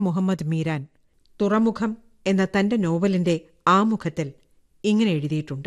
മുഹമ്മദ് മീരാൻ തുറമുഖം എന്ന തന്റെ നോവലിന്റെ ആമുഖത്തിൽ ഇങ്ങനെ എഴുതിയിട്ടുണ്ട്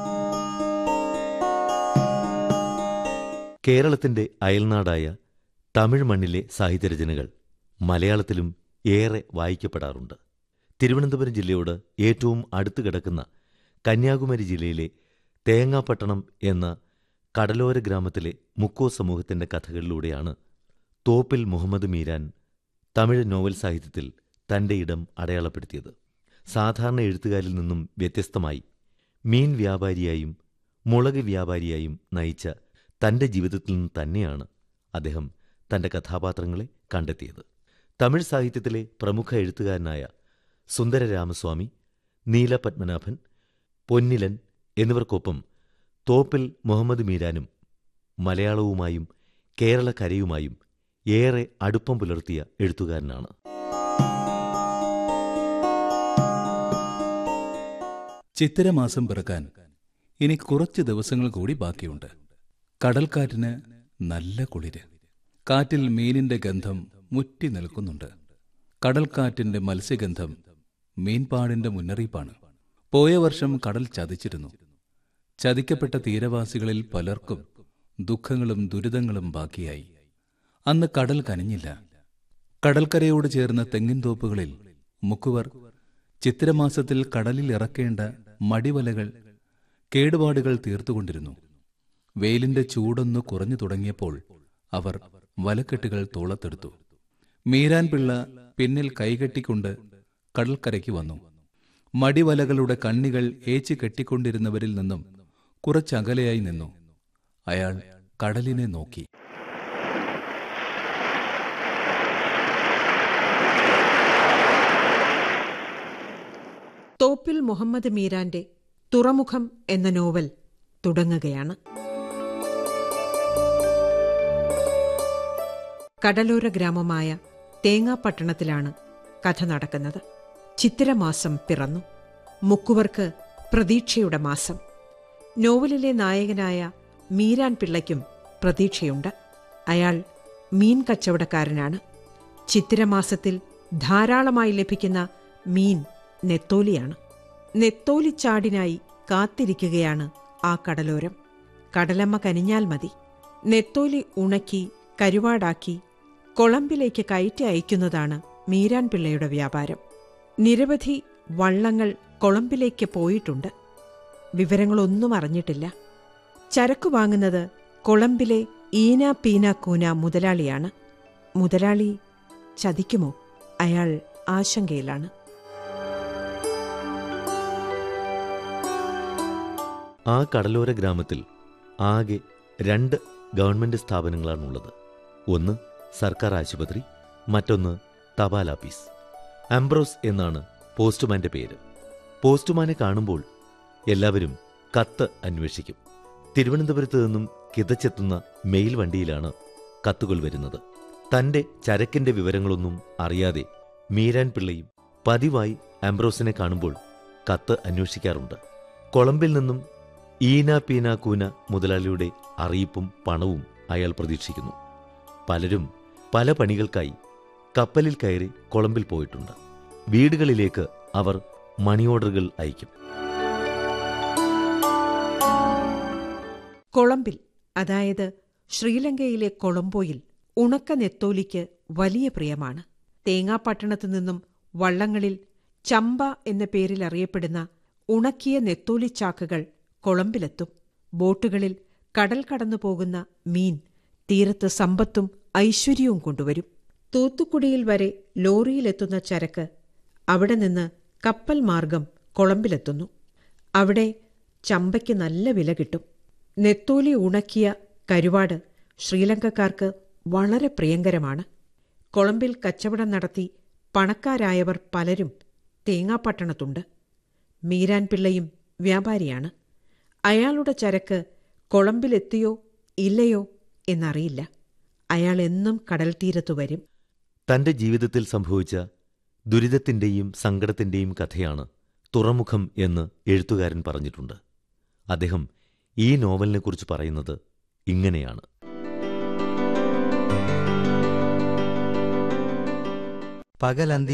കേരളത്തിന്റെ അയൽനാടായ തമിഴ് മണ്ണിലെ സാഹിത്യരചനകൾ മലയാളത്തിലും ഏറെ വായിക്കപ്പെടാറുണ്ട് തിരുവനന്തപുരം ജില്ലയോട് ഏറ്റവും അടുത്ത് കിടക്കുന്ന കന്യാകുമാരി ജില്ലയിലെ തേങ്ങാപ്പട്ടണം എന്ന കടലോര ഗ്രാമത്തിലെ മുക്കോ സമൂഹത്തിന്റെ കഥകളിലൂടെയാണ് തോപ്പിൽ മുഹമ്മദ് മീരാൻ തമിഴ് നോവൽ സാഹിത്യത്തിൽ തന്റെ ഇടം അടയാളപ്പെടുത്തിയത് സാധാരണ എഴുത്തുകാരിൽ നിന്നും വ്യത്യസ്തമായി മീൻ വ്യാപാരിയായും മുളക് വ്യാപാരിയായും നയിച്ച തന്റെ ജീവിതത്തിൽ നിന്ന് തന്നെയാണ് അദ്ദേഹം തന്റെ കഥാപാത്രങ്ങളെ കണ്ടെത്തിയത് തമിഴ് സാഹിത്യത്തിലെ പ്രമുഖ എഴുത്തുകാരനായ സുന്ദര രാമസ്വാമി നീല പത്മനാഭൻ പൊന്നിലൻ എന്നിവർക്കൊപ്പം തോപ്പിൽ മുഹമ്മദ് മീരാനും മലയാളവുമായും കേരളക്കരയുമായും ഏറെ അടുപ്പം പുലർത്തിയ എഴുത്തുകാരനാണ് ചിത്തിരമാസം പിറക്കാൻ ഇനി കുറച്ച് ദിവസങ്ങൾ കൂടി ബാക്കിയുണ്ട് കടൽക്കാറ്റിന് നല്ല കുളിര് കാറ്റിൽ മീനിന്റെ ഗന്ധം മുറ്റി നിൽക്കുന്നുണ്ട് കടൽക്കാറ്റിന്റെ മത്സ്യഗന്ധം മീൻപാടിന്റെ മുന്നറിയിപ്പാണ് പോയ വർഷം കടൽ ചതിച്ചിരുന്നു ചതിക്കപ്പെട്ട തീരവാസികളിൽ പലർക്കും ദുഃഖങ്ങളും ദുരിതങ്ങളും ബാക്കിയായി അന്ന് കടൽ കനിഞ്ഞില്ല കടൽക്കരയോട് ചേർന്ന തെങ്ങിൻതോപ്പുകളിൽ മുക്കുവർ ചിത്തിരമാസത്തിൽ കടലിൽ ഇറക്കേണ്ട മടിവലകൾ കേടുപാടുകൾ തീർത്തുകൊണ്ടിരുന്നു വെയിലിന്റെ ചൂടൊന്നു കുറഞ്ഞു തുടങ്ങിയപ്പോൾ അവർ വലക്കെട്ടുകൾ തോളത്തെടുത്തു മീരാൻ പിള്ള പിന്നിൽ കൈകെട്ടിക്കൊണ്ട് കടൽക്കരയ്ക്ക് വന്നു മടിവലകളുടെ കണ്ണികൾ ഏച്ചു കെട്ടിക്കൊണ്ടിരുന്നവരിൽ നിന്നും കുറച്ചകലെയായി നിന്നു അയാൾ കടലിനെ നോക്കി തോപ്പിൽ മുഹമ്മദ് മീരാന്റെ തുറമുഖം എന്ന നോവൽ തുടങ്ങുകയാണ് കടലോര ഗ്രാമമായ തേങ്ങാപ്പട്ടണത്തിലാണ് കഥ നടക്കുന്നത് ചിത്തിരമാസം പിറന്നു മുക്കുവർക്ക് പ്രതീക്ഷയുടെ മാസം നോവലിലെ നായകനായ മീരാൻ പിള്ളയ്ക്കും പ്രതീക്ഷയുണ്ട് അയാൾ മീൻ കച്ചവടക്കാരനാണ് ചിത്തിരമാസത്തിൽ ധാരാളമായി ലഭിക്കുന്ന മീൻ നെത്തോലിയാണ് നെത്തോലിച്ചാടിനായി കാത്തിരിക്കുകയാണ് ആ കടലോരം കടലമ്മ കനിഞ്ഞാൽ മതി നെത്തോലി ഉണക്കി കരുവാടാക്കി കൊളംബിലേക്ക് കയറ്റി അയക്കുന്നതാണ് മീരാൻ പിള്ളയുടെ വ്യാപാരം നിരവധി വള്ളങ്ങൾ കൊളംബിലേക്ക് പോയിട്ടുണ്ട് വിവരങ്ങളൊന്നും അറിഞ്ഞിട്ടില്ല ചരക്കു വാങ്ങുന്നത് കൊളംബിലെ ഈന പീന കൂന മുതലാളിയാണ് മുതലാളി ചതിക്കുമോ അയാൾ ആശങ്കയിലാണ് ആ കടലോര ഗ്രാമത്തിൽ ആകെ രണ്ട് ഗവൺമെന്റ് സ്ഥാപനങ്ങളാണുള്ളത് ഒന്ന് സർക്കാർ ആശുപത്രി മറ്റൊന്ന് തപാൽ ഓഫീസ് ആംബ്രോസ് എന്നാണ് പോസ്റ്റ്മാന്റെ പേര് പോസ്റ്റ്മാനെ കാണുമ്പോൾ എല്ലാവരും കത്ത് അന്വേഷിക്കും തിരുവനന്തപുരത്ത് നിന്നും കിതച്ചെത്തുന്ന മെയിൽ വണ്ടിയിലാണ് കത്തുകൾ വരുന്നത് തന്റെ ചരക്കിന്റെ വിവരങ്ങളൊന്നും അറിയാതെ മീരാൻ പിള്ളയും പതിവായി ആംബ്രോസിനെ കാണുമ്പോൾ കത്ത് അന്വേഷിക്കാറുണ്ട് കൊളംബിൽ നിന്നും ഈന പീന കൂന മുതലാളിയുടെ അറിയിപ്പും പണവും അയാൾ പ്രതീക്ഷിക്കുന്നു പലരും പല പണികൾക്കായി കപ്പലിൽ കയറി കൊളംബിൽ പോയിട്ടുണ്ട് വീടുകളിലേക്ക് അവർ മണി ഓർഡറുകൾ അയക്കും കൊളംബിൽ അതായത് ശ്രീലങ്കയിലെ കൊളംബോയിൽ ഉണക്ക നെത്തോലിക്ക് വലിയ പ്രിയമാണ് തേങ്ങാപ്പട്ടണത്തു നിന്നും വള്ളങ്ങളിൽ ചമ്പ എന്ന പേരിൽ അറിയപ്പെടുന്ന ഉണക്കിയ നെത്തോലിച്ചാക്കുകൾ കൊളംബിലെത്തും ബോട്ടുകളിൽ കടൽ കടന്നു പോകുന്ന മീൻ തീരത്ത് സമ്പത്തും ഐശ്വര്യവും കൊണ്ടുവരും തൂത്തുക്കുടിയിൽ വരെ ലോറിയിലെത്തുന്ന ചരക്ക് അവിടെ നിന്ന് കപ്പൽ മാർഗം കൊളംബിലെത്തുന്നു അവിടെ ചമ്പയ്ക്ക് നല്ല വില കിട്ടും നെത്തോലി ഉണക്കിയ കരുവാട് ശ്രീലങ്കക്കാർക്ക് വളരെ പ്രിയങ്കരമാണ് കൊളംബിൽ കച്ചവടം നടത്തി പണക്കാരായവർ പലരും തേങ്ങാപ്പട്ടണത്തുണ്ട് മീരാൻ പിള്ളയും വ്യാപാരിയാണ് അയാളുടെ ചരക്ക് കൊളംബിലെത്തിയോ ഇല്ലയോ എന്നറിയില്ല അയാൾ എന്നും കടൽ തീരത്തു വരും തന്റെ ജീവിതത്തിൽ സംഭവിച്ച ദുരിതത്തിന്റെയും സങ്കടത്തിന്റെയും കഥയാണ് തുറമുഖം എന്ന് എഴുത്തുകാരൻ പറഞ്ഞിട്ടുണ്ട് അദ്ദേഹം ഈ നോവലിനെക്കുറിച്ച് പറയുന്നത് ഇങ്ങനെയാണ് പകലന്തി